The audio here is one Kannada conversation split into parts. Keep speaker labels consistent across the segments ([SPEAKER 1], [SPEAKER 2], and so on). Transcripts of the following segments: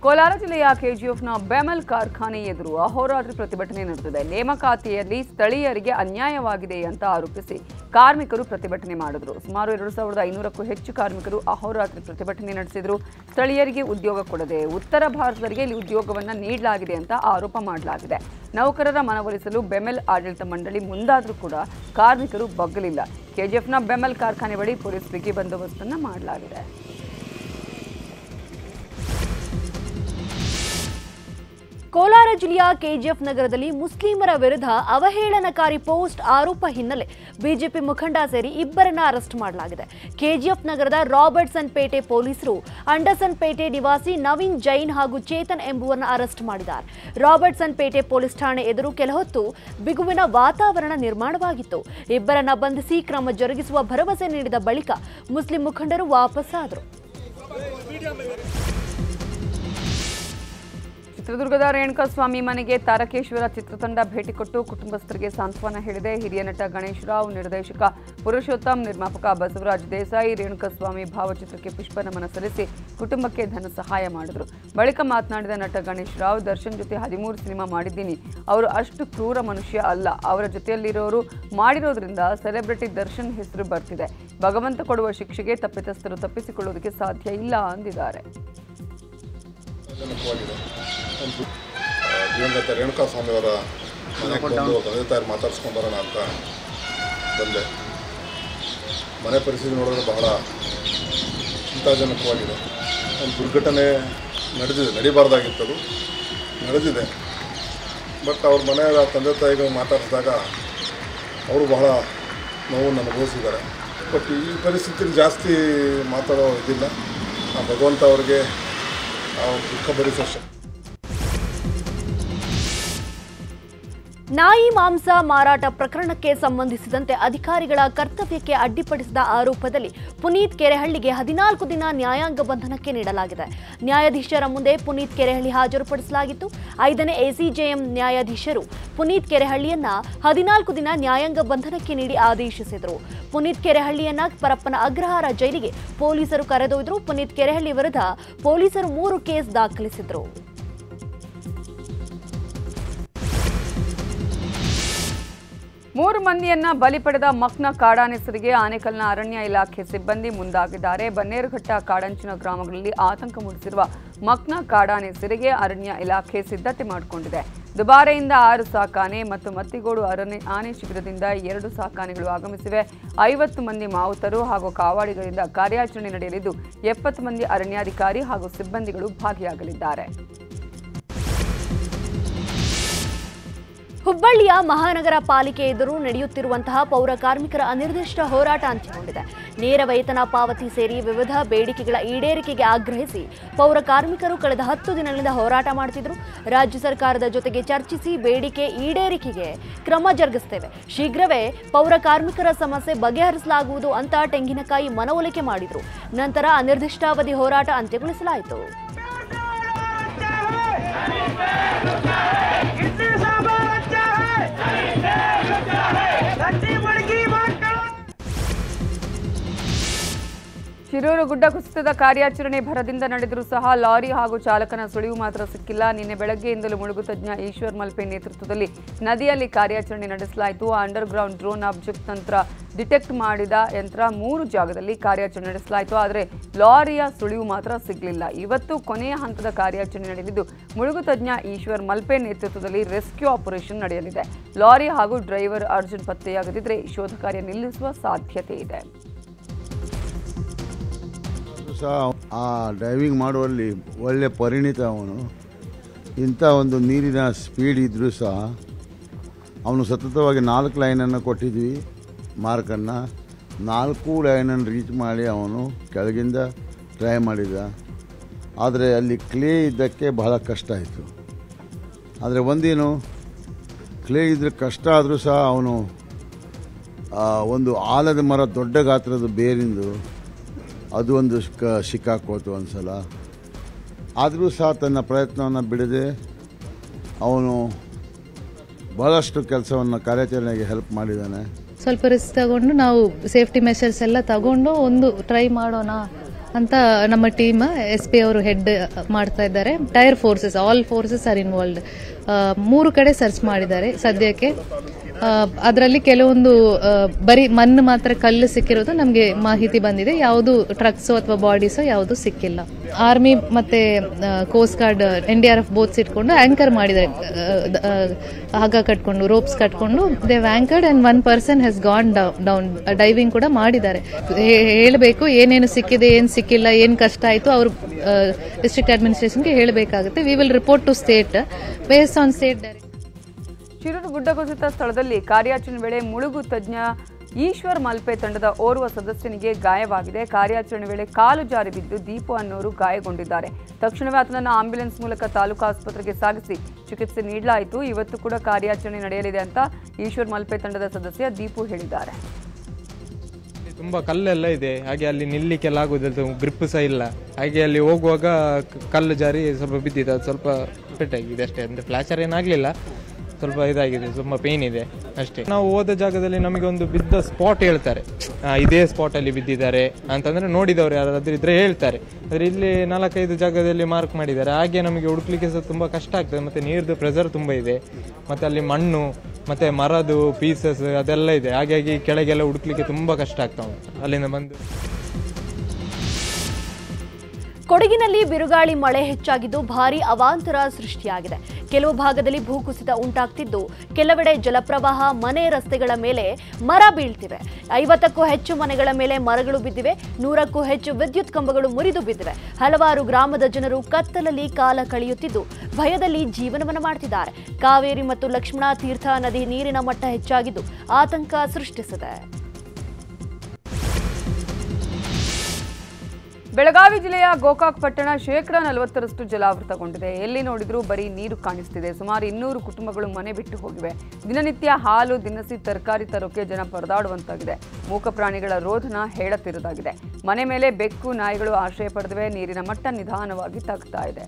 [SPEAKER 1] ಕೋಲಾರ ಜಿಲ್ಲೆಯ ಕೆಜಿಎಫ್ನ ಬೆಮಲ್ ಕಾರ್ಖಾನೆ ಎದುರು ಅಹೋರಾತ್ರಿ ಪ್ರತಿಭಟನೆ ನಡೆದಿದೆ ನೇಮಕಾತಿಯಲ್ಲಿ ಸ್ಥಳೀಯರಿಗೆ ಅನ್ಯಾಯವಾಗಿದೆ ಅಂತ ಆರೋಪಿಸಿ ಕಾರ್ಮಿಕರು ಪ್ರತಿಭಟನೆ ಮಾಡಿದ್ರು ಸುಮಾರು ಎರಡು ಸಾವಿರದ ಐನೂರಕ್ಕೂ ಹೆಚ್ಚು ಕಾರ್ಮಿಕರು ಅಹೋರಾತ್ರಿ ಪ್ರತಿಭಟನೆ ನಡೆಸಿದ್ರು ಸ್ಥಳೀಯರಿಗೆ ಉದ್ಯೋಗ ಕೊಡದೆ ಉತ್ತರ ಭಾರತದವರಿಗೆ ಇಲ್ಲಿ ಉದ್ಯೋಗವನ್ನ ನೀಡಲಾಗಿದೆ ಅಂತ ಆರೋಪ ಮಾಡಲಾಗಿದೆ ನೌಕರರ ಮನವೊಲಿಸಲು ಬೆಮೆಲ್ ಆಡಳಿತ ಮಂಡಳಿ ಮುಂದಾದರೂ ಕೂಡ ಕಾರ್ಮಿಕರು ಬಗ್ಗಲಿಲ್ಲ ಕೆಜಿಎಫ್ನ ಬೆಮೆಲ್ ಕಾರ್ಖಾನೆ ಬಳಿ ಪೊಲೀಸ್ ಬಿಗಿ ಬಂದೋಬಸ್ತನ್ನ ಮಾಡಲಾಗಿದೆ
[SPEAKER 2] ಕೋಲಾರ ಜಿಲ್ಲೆಯ ಕೆಜಿಎಫ್ ನಗರದಲ್ಲಿ ಮುಸ್ಲಿಮರ ವಿರುದ್ಧ ಅವಹೇಳನಕಾರಿ ಪೋಸ್ಟ್ ಆರೋಪ ಹಿನ್ನೆಲೆ ಬಿಜೆಪಿ ಮುಖಂಡ ಸೇರಿ ಇಬ್ಬರನ್ನ ಅರೆಸ್ಟ್ ಮಾಡಲಾಗಿದೆ ಕೆಜಿಎಫ್ ನಗರದ ರಾಬರ್ಟ್ಸನ್ ಪೇಟೆ ಪೊಲೀಸರು ಅಂಡರ್ಸನ್ ಪೇಟೆ ನಿವಾಸಿ ನವೀನ್ ಜೈನ್ ಹಾಗೂ ಚೇತನ್ ಎಂಬುವರನ್ನ ಅರೆಸ್ಟ್ ಮಾಡಿದ್ದಾರೆ ರಾಬರ್ಟ್ಸನ್ ಪೇಟೆ ಪೊಲೀಸ್ ಠಾಣೆ ಎದುರು ಕೆಲಹೊತ್ತು ಬಿಗುವಿನ ವಾತಾವರಣ ನಿರ್ಮಾಣವಾಗಿತ್ತು ಇಬ್ಬರನ್ನ ಬಂಧಿಸಿ ಕ್ರಮ ಜರುಗಿಸುವ ಭರವಸೆ ನೀಡಿದ ಬಳಿಕ ಮುಸ್ಲಿಂ ಮುಖಂಡರು ವಾಪಸ್ಸಾದರು
[SPEAKER 1] ಚಿತ್ರದುರ್ಗದ ರೇಣುಕಾಸ್ವಾಮಿ ಮನೆಗೆ ತಾರಕೇಶ್ವರ ಚಿತ್ರತಂಡ ಭೇಟಿ ಕೊಟ್ಟು ಕುಟುಂಬಸ್ಥರಿಗೆ ಸಾಂತ್ವನ ಹೇಳಿದೆ ಹಿರಿಯ ನಟ ಗಣೇಶ್ ರಾವ್ ನಿರ್ದೇಶಕ ಪುರುಷೋತ್ತಮ್ ನಿರ್ಮಾಪಕ ಬಸವರಾಜ್ ದೇಸಾಯಿ ರೇಣುಕಾಸ್ವಾಮಿ ಭಾವಚಿತ್ರಕ್ಕೆ ಪುಷ್ಪ ನಮನ ಸಲ್ಲಿಸಿ ಕುಟುಂಬಕ್ಕೆ ಧನ ಸಹಾಯ ಮಾಡಿದ್ರು ಬಳಿಕ ಮಾತನಾಡಿದ ನಟ ಗಣೇಶ್ ರಾವ್ ದರ್ಶನ್ ಜೊತೆ ಹದಿಮೂರು ಸಿನಿಮಾ ಮಾಡಿದ್ದೀನಿ ಅವರು ಅಷ್ಟು ಕ್ರೂರ ಮನುಷ್ಯ ಅಲ್ಲ ಅವರ ಜೊತೆಯಲ್ಲಿರೋರು ಮಾಡಿರೋದ್ರಿಂದ ಸೆಲೆಬ್ರಿಟಿ ದರ್ಶನ್ ಹೆಸರು ಬರ್ತಿದೆ ಭಗವಂತ ಕೊಡುವ ಶಿಕ್ಷೆಗೆ ತಪ್ಪಿತಸ್ಥರು ತಪ್ಪಿಸಿಕೊಳ್ಳುವುದಕ್ಕೆ ಸಾಧ್ಯ ಇಲ್ಲ ಅಂದಿದ್ದಾರೆ
[SPEAKER 3] ಜನಕವಾಗಿದೆ ಒಂದು ಆ, ದಿವಂಗತ ರೇಣುಕಾ ಸ್ವಾಮಿಯವರ ಮನೆಗೆ ಬಂದು ತಂದೆ ತಾಯಿ ಮಾತಾಡ್ಸ್ಕೊಂಡು ಬರೋಣ ಅಂತ ಬಂದೆ ಮನೆ ಪರಿಸ್ಥಿತಿ ನೋಡಿದ್ರೆ ಬಹಳ ಚಿಂತಾಜನಕವಾಗಿದೆ ಒಂದು ದುರ್ಘಟನೆ ನಡೆದಿದೆ ನಡಿಬಾರ್ದಾಗಿತ್ತದು ನಡೆದಿದೆ ಬಟ್ ಅವ್ರ ಮನೆಯ ತಂದೆ ತಾಯಿಗಳು ಮಾತಾಡಿಸಿದಾಗ ಅವರು ಬಹಳ ನೋವನ್ನು ಅನುಭವಿಸಿದ್ದಾರೆ ಬಟ್ ಈ ಪರಿಸ್ಥಿತಿಯಲ್ಲಿ ಜಾಸ್ತಿ ಮಾತಾಡೋ ಇದಿಲ್ಲ ಆ ಭಗವಂತ ಅವ್ರಿಗೆ ಆ ಒಂದು ದುಃಖ ಭರಿಸೋ ಶಕ್ತಿ
[SPEAKER 2] ನಾಯಿ ಮಾಂಸ ಮಾರಾಟ ಪ್ರಕರಣಕ್ಕೆ ಸಂಬಂಧಿಸಿದಂತೆ ಅಧಿಕಾರಿಗಳ ಕರ್ತವ್ಯಕ್ಕೆ ಅಡ್ಡಿಪಡಿಸಿದ ಆರೋಪದಲ್ಲಿ ಪುನೀತ್ ಕೆರೆಹಳ್ಳಿಗೆ ಹದಿನಾಲ್ಕು ದಿನ ನ್ಯಾಯಾಂಗ ಬಂಧನಕ್ಕೆ ನೀಡಲಾಗಿದೆ ನ್ಯಾಯಾಧೀಶರ ಮುಂದೆ ಪುನೀತ್ ಕೆರೆಹಳ್ಳಿ ಹಾಜರುಪಡಿಸಲಾಗಿತ್ತು ಐದನೇ ಎಸಿಜೆಎಂ ನ್ಯಾಯಾಧೀಶರು ಪುನೀತ್ ಕೆರೆಹಳ್ಳಿಯನ್ನ ಹದಿನಾಲ್ಕು ದಿನ ನ್ಯಾಯಾಂಗ ಬಂಧನಕ್ಕೆ ನೀಡಿ ಆದೇಶಿಸಿದರು ಪುನೀತ್ ಕೆರೆಹಳ್ಳಿಯನ್ನ ಪರಪ್ಪನ ಅಗ್ರಹಾರ ಜೈಲಿಗೆ ಪೊಲೀಸರು ಕರೆದೊಯ್ದರು ಪುನೀತ್ ಕೆರೆಹಳ್ಳಿ ವಿರುದ್ಧ ಪೊಲೀಸರು ಮೂರು ಕೇಸ್ ದಾಖಲಿಸಿದ್ರು
[SPEAKER 1] ಮೂರು ಮಂದಿಯನ್ನ ಬಲಿ ಪಡೆದ ಮಕ್ನ ಕಾಡಾನೆಸರಿಗೆ ಆನೇಕಲ್ನ ಅರಣ್ಯ ಇಲಾಖೆ ಸಿಬ್ಬಂದಿ ಮುಂದಾಗಿದ್ದಾರೆ ಬನ್ನೇರುಘಟ್ಟ ಕಾಡಂಚಿನ ಗ್ರಾಮಗಳಲ್ಲಿ ಆತಂಕ ಮೂಡಿಸಿರುವ ಮಕ್ನ ಕಾಡಾನೆಸರಿಗೆ ಅರಣ್ಯ ಇಲಾಖೆ ಸಿದ್ಧತೆ ಮಾಡಿಕೊಂಡಿದೆ ದುಬಾರೆಯಿಂದ ಆರು ಸಾಕಾನೆ ಮತ್ತು ಮತ್ತಿಗೋಡು ಅರಣ್ಯ ಆನೆ ಶಿಬಿರದಿಂದ ಎರಡು ಸಾಕಾನೆಗಳು ಆಗಮಿಸಿವೆ ಐವತ್ತು ಮಂದಿ ಮಾವುತರು ಹಾಗೂ ಕಾವಾಡಿಗರಿಂದ ಕಾರ್ಯಾಚರಣೆ ನಡೆಯಲಿದ್ದು ಎಪ್ಪತ್ತು ಮಂದಿ ಅರಣ್ಯಾಧಿಕಾರಿ ಹಾಗೂ ಸಿಬ್ಬಂದಿಗಳು ಭಾಗಿಯಾಗಲಿದ್ದಾರೆ
[SPEAKER 2] ಹುಬ್ಬಳ್ಳಿಯ ಮಹಾನಗರ ಪಾಲಿಕೆ ಎದುರು ನಡೆಯುತ್ತಿರುವಂತಹ ಪೌರ ಕಾರ್ಮಿಕರ ಅನಿರ್ದಿಷ್ಟ ಹೋರಾಟ ಅಂತ್ಯಗೊಂಡಿದೆ ನೇರ ವೇತನ ಪಾವತಿ ಸೇರಿ ವಿವಿಧ ಬೇಡಿಕೆಗಳ ಈಡೇರಿಕೆಗೆ ಆಗ್ರಹಿಸಿ ಪೌರ ಕಾರ್ಮಿಕರು ಕಳೆದ ಹತ್ತು ದಿನಗಳಿಂದ ಹೋರಾಟ ಮಾಡುತ್ತಿದ್ರು ರಾಜ್ಯ ಸರ್ಕಾರದ ಜೊತೆಗೆ ಚರ್ಚಿಸಿ ಬೇಡಿಕೆ ಈಡೇರಿಕೆಗೆ ಕ್ರಮ ಜರುಗಿಸ್ತೇವೆ ಶೀಘ್ರವೇ ಪೌರ ಕಾರ್ಮಿಕರ ಸಮಸ್ಯೆ ಬಗೆಹರಿಸಲಾಗುವುದು ಅಂತ ತೆಂಗಿನಕಾಯಿ ಮನವೊಲಿಕೆ ಮಾಡಿದ್ರು ನಂತರ ಅನಿರ್ದಿಷ್ಟಾವಧಿ ಹೋರಾಟ ಅಂತ್ಯಗೊಳಿಸಲಾಯಿತು
[SPEAKER 4] कितने साबा बच्चा है सच्ची मुर्गी मक्का
[SPEAKER 1] ಶಿರೂರು ಗುಡ್ಡ ಕುಸಿತದ ಕಾರ್ಯಾಚರಣೆ ಭರದಿಂದ ನಡೆದರೂ ಸಹ ಲಾರಿ ಹಾಗೂ ಚಾಲಕನ ಸುಳಿವು ಮಾತ್ರ ಸಿಕ್ಕಿಲ್ಲ ನಿನ್ನೆ ಬೆಳಗ್ಗೆಯಿಂದಲೂ ಮುಳುಗು ತಜ್ಞ ಈಶ್ವರ್ ಮಲ್ಪೆ ನೇತೃತ್ವದಲ್ಲಿ ನದಿಯಲ್ಲಿ ಕಾರ್ಯಾಚರಣೆ ನಡೆಸಲಾಯಿತು ಅಂಡರ್ ಗ್ರೌಂಡ್ ಡ್ರೋನ್ ಆಬ್ಜೆಕ್ಟ್ ತಂತ್ರ ಡಿಟೆಕ್ಟ್ ಮಾಡಿದ ಯಂತ್ರ ಮೂರು ಜಾಗದಲ್ಲಿ ಕಾರ್ಯಾಚರಣೆ ನಡೆಸಲಾಯಿತು ಆದರೆ ಲಾರಿಯ ಸುಳಿವು ಮಾತ್ರ ಸಿಗಲಿಲ್ಲ ಇವತ್ತು ಕೊನೆಯ ಹಂತದ ಕಾರ್ಯಾಚರಣೆ ನಡೆದಿದ್ದು ಮುಳುಗು ತಜ್ಞ ಈಶ್ವರ್ ಮಲ್ಪೆ ನೇತೃತ್ವದಲ್ಲಿ ರೆಸ್ಕ್ಯೂ ಆಪರೇಷನ್ ನಡೆಯಲಿದೆ ಲಾರಿ ಹಾಗೂ ಡ್ರೈವರ್ ಅರ್ಜುನ್ ಪತ್ತೆಯಾಗದಿದ್ದರೆ ಶೋಧ ಕಾರ್ಯ ನಿಲ್ಲಿಸುವ ಸಾಧ್ಯತೆ ಇದೆ
[SPEAKER 5] ಅದು ಸಹ ಆ ಡ್ರೈವಿಂಗ್ ಮಾಡುವಲ್ಲಿ ಒಳ್ಳೆ ಪರಿಣಿತ ಅವನು ಇಂಥ ಒಂದು ನೀರಿನ ಸ್ಪೀಡ್ ಇದ್ದರೂ ಸಹ ಅವನು ಸತತವಾಗಿ ನಾಲ್ಕು ಲೈನನ್ನು ಕೊಟ್ಟಿದ್ವಿ ಮಾರ್ಕನ್ನು ನಾಲ್ಕು ಲೈನನ್ನು ರೀಚ್ ಮಾಡಿ ಅವನು ಕೆಳಗಿಂದ ಟ್ರೈ ಮಾಡಿದ ಆದರೆ ಅಲ್ಲಿ ಕ್ಲೇ ಇದ್ದಕ್ಕೆ ಬಹಳ ಕಷ್ಟ ಆಯಿತು ಆದರೆ ಒಂದೇನು ಕ್ಲೇ ಇದ್ರೆ ಕಷ್ಟ ಆದರೂ ಸಹ ಅವನು ಆ, ಒಂದು ಆಲದ ಮರ ದೊಡ್ಡ ಗಾತ್ರದ ಬೇರಿಂದು ಅದು ಒಂದು ಶಿಕ್ಕ ಸಿಕ್ಕಾಕೋತು ಒಂದು ಸಲ ಆದರೂ ಸಹ ತನ್ನ ಪ್ರಯತ್ನವನ್ನು ಬಿಡದೆ ಅವನು ಬಹಳಷ್ಟು ಕೆಲಸವನ್ನು ಕಾರ್ಯಾಚರಣೆಗೆ ಹೆಲ್ಪ್ ಮಾಡಿದ್ದಾನೆ
[SPEAKER 6] ಸ್ವಲ್ಪ ರಿಸ್ಕ್ ತಗೊಂಡು ನಾವು ಸೇಫ್ಟಿ ಮೆಷರ್ಸ್ ಎಲ್ಲ ತಗೊಂಡು ಒಂದು ಟ್ರೈ ಮಾಡೋಣ ಅಂತ ನಮ್ಮ ಟೀಮ್ ಎಸ್ ಪಿ ಅವರು ಹೆಡ್ ಮಾಡ್ತಾ ಇದ್ದಾರೆ tier forces all forces are involved ಮೂರು ಕಡೆ ಸರ್ಚ್ ಮಾಡಿದ್ದಾರೆ ಸದ್ಯಕ್ಕೆ ಅದರಲ್ಲಿ ಕೆಲವೊಂದು ಆ, ಬರೀ ಮಣ್ಣು ಮಾತ್ರ ಕಲ್ಲು ಸಿಕ್ಕಿರೋದು ನಮಗೆ ಮಾಹಿತಿ ಬಂದಿದೆ ಯಾವುದು ಟ್ರಕ್ಸು ಅಥವಾ ಬಾಡೀಸು ಯಾವುದು ಸಿಕ್ಕಿಲ್ಲ ಆರ್ಮಿ ಮತ್ತೆ coast guard N D R F boats ಇಟ್ಕೊಂಡು ಆಂಕರ್ ಮಾಡಿದ್ದಾರೆ ಆ, ಆ, ಹಗ್ಗ ಕಟ್ಕೊಂಡು ರೋಪ್ಸ್ ಕಟ್ಕೊಂಡು they anchored and one person has gone down diving ಕೂಡ ಮಾಡಿದ್ದಾರೆ ಹೇಳಬೇಕು ಏನೇನು ಸಿಕ್ಕಿದೆ ಏನು ಸಿಕ್ಕಿಲ್ಲ ಏನು ಕಷ್ಟ ಆಯಿತು ಅವರು ಡಿಸ್ಟ್ರಿಕ್ಟ್ ಅಡ್ಮಿನಿಸ್ಟ್ರೇಷನ್ಗೆ ಹೇಳಬೇಕಾಗುತ್ತೆ we will report to state based on state direct
[SPEAKER 1] Shiruru ಗುಡ್ಡ ಕುಸಿತ ಸ್ಥಳದಲ್ಲಿ ಕಾರ್ಯಾಚರಣೆ ವೇಳೆ ಮುಳುಗು ತಜ್ಞ ಈಶ್ವರ್ ಮಲ್ಪೆ ತಂಡದ ಓರ್ವ ಸದಸ್ಯನಿಗೆ ಗಾಯವಾಗಿದೆ ಕಾರ್ಯಾಚರಣೆ ವೇಳೆ ಕಾಲು ಜಾರಿ ಬಿದ್ದು ದೀಪು ಅನ್ನೋರು ಗಾಯಗೊಂಡಿದ್ದಾರೆ ತಕ್ಷಣವೇ ಆತನನ್ನು ಆಂಬ್ಯುಲೆನ್ಸ್ ಮೂಲಕ ತಾಲೂಕು ಆಸ್ಪತ್ರೆಗೆ ಸಾಗಿಸಿ ಚಿಕಿತ್ಸೆ ನೀಡಲಾಯಿತು ಇವತ್ತು ಕೂಡ ಕಾರ್ಯಾಚರಣೆ ನಡೆಯಲಿದೆ ಅಂತ ಈಶ್ವರ್ ಮಲ್ಪೆ ತಂಡದ ಸದಸ್ಯ ದೀಪು ಹೇಳಿದ್ದಾರೆ
[SPEAKER 7] ತುಂಬ ಕಲ್ಲೆಲ್ಲ ಇದೆ ಹಾಗೆ ಅಲ್ಲಿ ನಿಲ್ಲಿಕ್ಕೆಲ್ಲ ಆಗೋದಿಲ್ಲ ಗ್ರಿಪ್ ಸಹ ಇಲ್ಲ ಹಾಗೆ ಅಲ್ಲಿ ಹೋಗುವಾಗ ಕ- ಕಲ್ಲು ಜಾರಿ ಸ್ವಲ್ಪ ಬಿದ್ದಿದೆ ಅದು ಸ್ವಲ್ಪ ಪೆಟ್ಟಾಗಿದೆ ಅಷ್ಟೇ ಅಂದರೆ ಫ್ಲಾಶರ್ ಏನಾಗಲಿಲ್ಲ ಸ್ವಲ್ಪ ಇದಾಗಿದೆ ತುಂಬ ಪೇನ್ ಇದೆ ಅಷ್ಟೇ ನಾವು ಹೋದ ಜಾಗದಲ್ಲಿ ನಮಗೆ ಒಂದು ಬಿದ್ದ ಸ್ಪಾಟ್ ಹೇಳ್ತಾರೆ ಆ, ಇದೇ ಸ್ಪಾಟಲ್ಲಿ ಬಿದ್ದಿದ್ದಾರೆ ಅಂತಂದರೆ ನೋಡಿದವರು ಯಾರಾದ್ರೂ ಇದ್ರೆ ಹೇಳ್ತಾರೆ ಆದರೆ ಇಲ್ಲಿ ನಾಲ್ಕೈದು ಜಾಗದಲ್ಲಿ ಮಾರ್ಕ್ ಮಾಡಿದ್ದಾರೆ ಹಾಗೆ ನಮಗೆ ಹುಡುಕ್ಲಿಕ್ಕೆ ಸಹ ತುಂಬ ಕಷ್ಟ ಆಗ್ತದೆ ಮತ್ತು ನೀರ್ದು ಪ್ರೆಷರ್ ತುಂಬ ಇದೆ ಮತ್ತು ಅಲ್ಲಿ ಮಣ್ಣು ಮತ್ತು ಮರದು ಪೀಸಸ್ ಅದೆಲ್ಲ ಇದೆ ಹಾಗಾಗಿ ಕೆಳಗೆಲ್ಲ ಹುಡುಕ್ಲಿಕ್ಕೆ ತುಂಬ ಕಷ್ಟ ಆಗ್ತಾ ಉಂಟು ಅಲ್ಲಿಂದ ಬಂದು
[SPEAKER 2] ಕೊಡಗಿನಲ್ಲಿ ಬಿರುಗಾಳಿ ಮಳೆ ಹೆಚ್ಚಾಗಿದ್ದು ಭಾರೀ ಅವಾಂತರ ಸೃಷ್ಟಿಯಾಗಿದೆ ಕೆಲವು ಭಾಗದಲ್ಲಿ ಭೂಕುಸಿತ ಉಂಟಾಗ್ತಿದ್ದು ಕೆಲವೆಡೆ ಜಲಪ್ರವಾಹ ಮನೆ ರಸ್ತೆಗಳ ಮೇಲೆ ಮರ ಬೀಳ್ತಿವೆ ಐವತ್ತಕ್ಕೂ ಹೆಚ್ಚು ಮನೆಗಳ ಮೇಲೆ ಮರಗಳು ಬಿದ್ದಿವೆ ನೂರಕ್ಕೂ ಹೆಚ್ಚು ವಿದ್ಯುತ್ ಕಂಬಗಳು ಮುರಿದು ಬಿದ್ದಿವೆ ಹಲವಾರು ಗ್ರಾಮದ ಜನರು ಕತ್ತಲಲ್ಲಿ ಕಾಲ ಕಳೆಯುತ್ತಿದ್ದು ಭಯದಲ್ಲಿ ಜೀವನವನ್ನು ಮಾಡ್ತಿದ್ದಾರೆ ಕಾವೇರಿ ಮತ್ತು ಲಕ್ಷ್ಮಣ ತೀರ್ಥ ನದಿ ನೀರಿನ ಮಟ್ಟ ಹೆಚ್ಚಾಗಿದ್ದು ಆತಂಕ ಸೃಷ್ಟಿಸಿದೆ
[SPEAKER 1] ಬೆಳಗಾವಿ ಜಿಲ್ಲೆಯ ಗೋಕಾಕ್ ಪಟ್ಟಣ ಶೇಕಡಾ ನಲವತ್ತರಷ್ಟು ಜಲಾವೃತಗೊಂಡಿದೆ ಎಲ್ಲಿ ನೋಡಿದ್ರೂ ಬರೀ ನೀರು ಕಾಣಿಸ್ತಿದೆ ಸುಮಾರು ಇನ್ನೂರು ಕುಟುಂಬಗಳು ಮನೆ ಬಿಟ್ಟು ಹೋಗಿವೆ ದಿನನಿತ್ಯ ಹಾಲು ದಿನಸಿ ತರಕಾರಿ ತರೋಕೆ ಜನ ಪರದಾಡುವಂತಾಗಿದೆ ಮೂಕ ಪ್ರಾಣಿಗಳ ರೋಧನ ಹೇಳತಿರದಾಗಿದೆ ಮನೆ ಮೇಲೆ ಬೆಕ್ಕು ನಾಯಿಗಳು ಆಶ್ರಯ ಪಡೆದಿವೆ ನೀರಿನ ಮಟ್ಟ ನಿಧಾನವಾಗಿ ತಗ್ತಾ ಇದೆ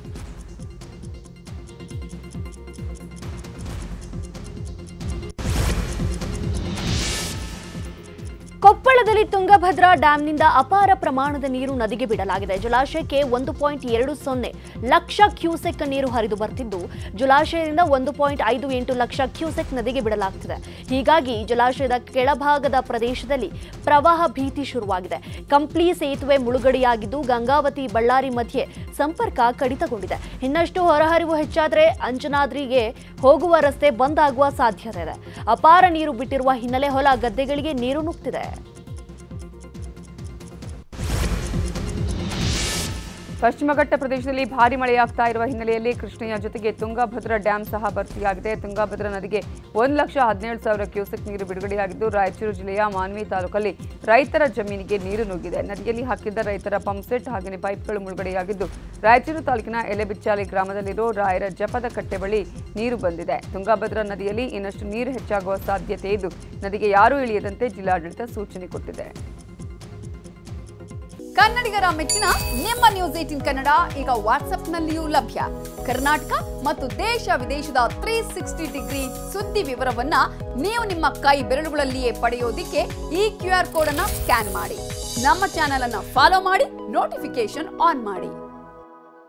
[SPEAKER 2] ಕೊಪ್ಪಳದಲ್ಲಿ ತುಂಗಭದ್ರಾ ಡ್ಯಾಂನಿಂದ ಅಪಾರ ಪ್ರಮಾಣದ ನೀರು ನದಿಗೆ ಬಿಡಲಾಗಿದೆ ಜಲಾಶಯಕ್ಕೆ ಒಂದು ಪಾಯಿಂಟ್ ಎರಡು ಸೊನ್ನೆ ಲಕ್ಷ ಕ್ಯೂಸೆಕ್ ನೀರು ಹರಿದು ಬರ್ತಿದ್ದು ಜಲಾಶಯದಿಂದ ಒಂದು ಪಾಯಿಂಟ್ ಐದು ಎಂಟು ಲಕ್ಷ ಕ್ಯೂಸೆಕ್ ನದಿಗೆ ಬಿಡಲಾಗ್ತಿದೆ ಹೀಗಾಗಿ ಜಲಾಶಯದ ಕೆಳಭಾಗದ ಪ್ರದೇಶದಲ್ಲಿ ಪ್ರವಾಹ ಭೀತಿ ಶುರುವಾಗಿದೆ ಕಂಪ್ಲಿ ಸೇತುವೆ ಮುಳುಗಡೆಯಾಗಿದ್ದು ಗಂಗಾವತಿ ಬಳ್ಳಾರಿ ಮಧ್ಯೆ ಸಂಪರ್ಕ ಕಡಿತಗೊಂಡಿದೆ ಇನ್ನಷ್ಟು ಹೊರಹರಿವು ಹೆಚ್ಚಾದರೆ ಅಂಜನಾದ್ರಿಗೆ ಹೋಗುವ ರಸ್ತೆ ಬಂದ್ ಆಗುವ ಸಾಧ್ಯತೆ ಇದೆ ಅಪಾರ ನೀರು ಬಿಟ್ಟಿರುವ ಹಿನ್ನೆಲೆ ಹೊಲ ಗದ್ದೆಗಳಿಗೆ ನೀರು ನುಗ್ತಿದೆ
[SPEAKER 1] ಪಶ್ಚಿಮ ಘಟ್ಟ ಪ್ರದೇಶದಲ್ಲಿ ಭಾರಿ ಮಳೆಯಾಗ್ತಾ ಇರುವ ಹಿನ್ನೆಲೆಯಲ್ಲಿ ಕೃಷ್ಣೆಯ ಜೊತೆಗೆ ತುಂಗಭದ್ರಾ ಡ್ಯಾಂ ಸಹ ಭರ್ತಿಯಾಗಿದೆ ತುಂಗಭದ್ರಾ ನದಿಗೆ ಒಂದು ಲಕ್ಷ ಹದಿನೇಳು ಸಾವಿರ ಕ್ಯೂಸೆಕ್ ನೀರು ಬಿಡುಗಡೆಯಾಗಿದ್ದು ರಾಯಚೂರು ಜಿಲ್ಲೆಯ ಮಾನ್ವಿ ತಾಲೂಕಲ್ಲಿ ರೈತರ ಜಮೀನಿಗೆ ನೀರು ನುಗ್ಗಿದೆ ನದಿಯಲ್ಲಿ ಹಾಕಿದ್ದ ರೈತರ ಪಂಪ್ಸೆಟ್ ಹಾಗೆಯೇ ಪೈಪ್ಗಳು ಮುಳುಗಡೆಯಾಗಿದ್ದು ರಾಯಚೂರು ತಾಲೂಕಿನ ಎಲೆಬಿಚ್ಚಾಲಿ ಗ್ರಾಮದಲ್ಲಿರೋ ರಾಯರ ಜಪದ ಕಟ್ಟೆ ಬಳಿ ನೀರು ಬಂದಿದೆ ತುಂಗಭದ್ರಾ ನದಿಯಲ್ಲಿ ಇನ್ನಷ್ಟು ನೀರು ಹೆಚ್ಚಾಗುವ ಸಾಧ್ಯತೆ ಇದ್ದು ನದಿಗೆ ಯಾರೂ ಇಳಿಯದಂತೆ ಜಿಲ್ಲಾಡಳಿತ ಸೂಚನೆ ಕೊಟ್ಟಿದೆ
[SPEAKER 8] ಕನ್ನಡಿಗರ ಮೆಚ್ಚಿನ ನಿಮ್ಮ ನ್ಯೂಸ್ ಏಟಿನ್ ಕನ್ನಡ ಈಗ ವಾಟ್ಸ್ಆಪ್ನಲ್ಲಿಯೂ ಲಭ್ಯ ಕರ್ನಾಟಕ ಮತ್ತು ದೇಶ ವಿದೇಶದ ತ್ರೀ ಸಿಕ್ಸ್ಟಿ ಡಿಗ್ರಿ ಸುದ್ದಿ ವಿವರವನ್ನ ನೀವು ನಿಮ್ಮ ಕೈ ಬೆರಳುಗಳಲ್ಲಿಯೇ ಪಡೆಯೋದಿಕ್ಕೆ ಈ ಕ್ಯೂ ಆರ್ ಕೋಡ್ ಅನ್ನ ಸ್ಕ್ಯಾನ್ ಮಾಡಿ ನಮ್ಮ ಚಾನೆಲ್ ಅನ್ನ ಫಾಲೋ ಮಾಡಿ ನೋಟಿಫಿಕೇಶನ್ ಆನ್ ಮಾಡಿ